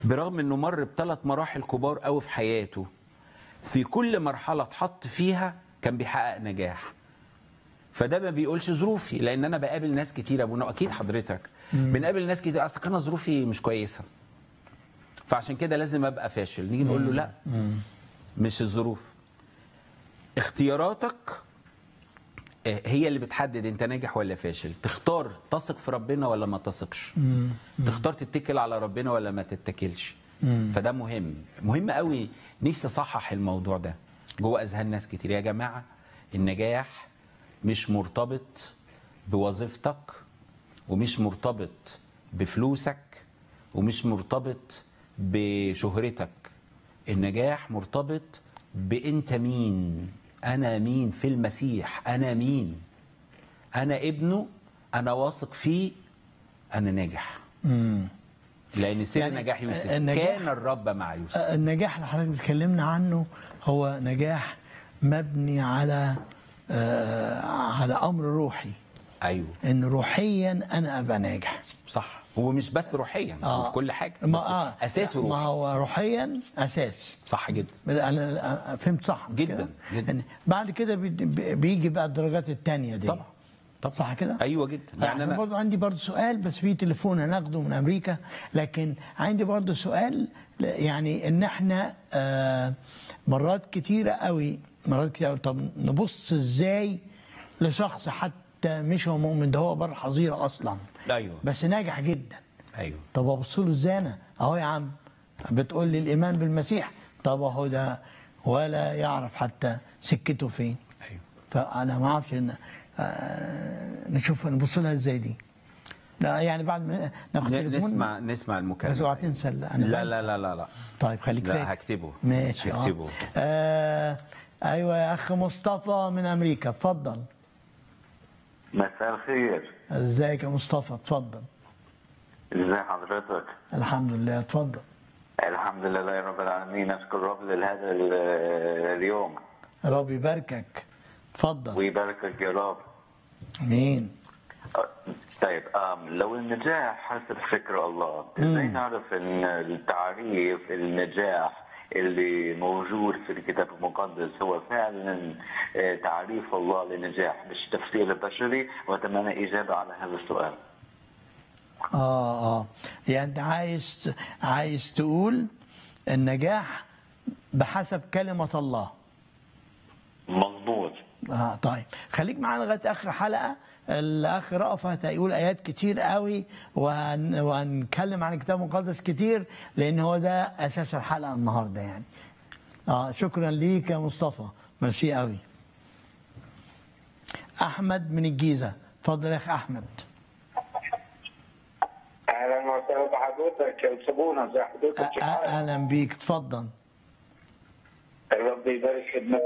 برغم انه مر بثلاث مراحل كبار قوي في حياته في كل مرحله اتحط فيها كان بيحقق نجاح فده ما بيقولش ظروفي لان انا بقابل ناس كتير يا ابونا اكيد حضرتك بنقابل ناس كتير اصل انا ظروفي مش كويسه فعشان كده لازم ابقى فاشل نيجي نقول له لا مش الظروف اختياراتك آه، هي اللي بتحدد انت ناجح ولا فاشل تختار تثق في ربنا ولا ما تثقش تختار تتكل على ربنا ولا ما تتكلش فده مهم مهم قوي نفسي اصحح الموضوع ده جوه اذهان ناس كتير يا جماعه النجاح مش مرتبط بوظيفتك ومش مرتبط بفلوسك ومش مرتبط بشهرتك النجاح مرتبط بانت مين انا مين في المسيح انا مين انا ابنه انا واثق فيه انا ناجح لان سر يعني نجاح يوسف النجاح- كان الرب مع يوسف النجاح اللي حضرتك بتكلمنا عنه هو نجاح مبني على آه، على امر روحي ايوه ان روحيا انا ابقى ناجح صح هو مش بس روحيا هو في كل حاجه بس ما آه اساسه ما روحي هو روحيا اساس صح جدا انا فهمت صح مش جداً، كده؟ جداً. يعني بعد كده بي- بيجي بقى الدرجات الثانيه دي طبعا طبعا صح كده؟ ايوه جدا يعني يعني انا برضو عندي برضو سؤال بس في تليفون هناخده من امريكا لكن عندي برضو سؤال يعني ان احنا آه مرات كتيره قوي مرات كتيره قوي طب نبص ازاي لشخص حتى مش هو مؤمن ده هو بره حظيره اصلا ايوه بس ناجح جدا ايوه طب ابص له ازاي انا اهو يا عم بتقول لي الايمان بالمسيح طب اهو ده ولا يعرف حتى سكته فين ايوه فانا ما اعرفش ان آه، نشوف نبص لها ازاي دي لا يعني بعد ما ناخد ن- تليفون نسمع نسمع المكالمه بس اوعى تنسى ال- أنا لا بنسى. لا لا لا لا طيب خليك لا، فاكر هكتبه. ماشي آه. هكتبه. آه ايوه يا اخ مصطفى من امريكا اتفضل مساء الخير ازيك يا مصطفى اتفضل ازي حضرتك الحمد لله اتفضل الحمد لله يا رب العالمين اشكر رب لهذا ال- اليوم رب يباركك اتفضل ويباركك يا رب مين أه، طيب أم لو النجاح حسب فكر الله ازاي نعرف ان التعريف النجاح اللي موجود في الكتاب المقدس هو فعلا آه، تعريف الله للنجاح مش تفسير بشري واتمنى اجابه على هذا السؤال اه اه يعني انت عايز عايز تقول النجاح بحسب كلمة الله مظبوط اه طيب خليك معانا لغايه اخر حلقه الاخ رأفت هيقول ايات كتير قوي وهن وهنتكلم عن الكتاب المقدس كتير لان هو ده اساس الحلقه النهارده يعني اه شكرا ليك يا مصطفى ميرسي قوي احمد من الجيزه اتفضل يا اخ احمد اهلا وسهلا بحضرتك يا صبونا ازي أ- حضرتك أ- اهلا بيك اتفضل ربي يبارك خدمتك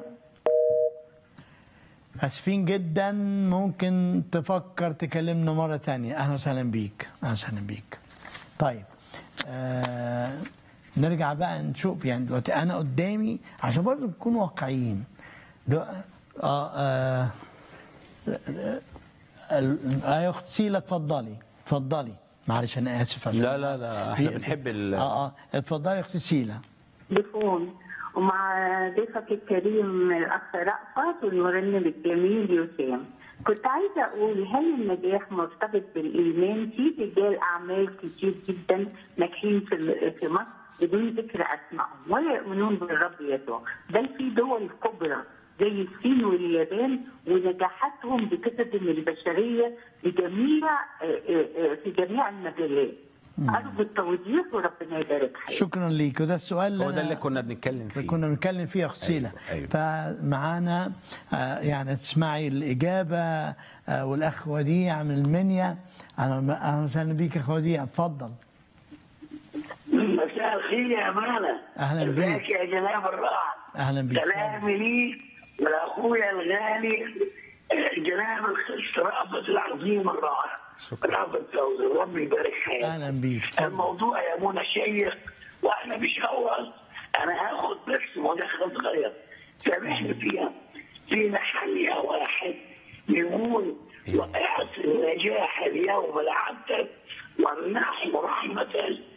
اسفين جدا ممكن تفكر تكلمنا مرة تانية اهلا وسهلا بيك اهلا وسهلا بيك طيب آه نرجع بقى نشوف يعني دلوقتي انا قدامي عشان برضه نكون واقعيين دو- اه, آه ال- آه يا اخت سيلا اتفضلي اتفضلي معلش انا اسف عشان لا لا لا احنا في- بنحب ال اه اه اتفضلي يا اخت سيلا تليفون ومع ضيفك الكريم الاخ رأفت والمرنم الجميل يسام كنت عايزه اقول هل النجاح مرتبط بالايمان في رجال اعمال كتير جدا ناجحين في في مصر بدون ذكر اسمائهم ولا يؤمنون بالرب يسوع بل في دول كبرى زي الصين واليابان ونجاحاتهم بتخدم البشريه بجميع آه، آه، آه، في جميع المجالات ارجو التوضيح وربنا يبارك حياتك شكرا ليك وده السؤال هو ده أنا- اللي كنا بنتكلم فيه كنا بنتكلم فيها خسيلة أيوة، فمعانا آه، يعني تسمعي الإجابة آه، والأخ وديع من المنيا أهلا أهلا وسهلا بيك يا أخ وديع اتفضل مساء الخير يا أمانة أهلا بيك. ازيك يا جناب الراعي أهلا بيك سلامي ليك ولأخويا الغالي جناب الخش رأفت العظيم الرائع شكرا. رأفت فوزي ربي يبارك حياتك أهلا بيك اتفضل الموضوع يا منى شيق واحنا مش اول انا هاخد بس مداخله صغيره سامحني فيها في محلية واحد يقول وقعت النجاح اليوم العبد والنحو رحمة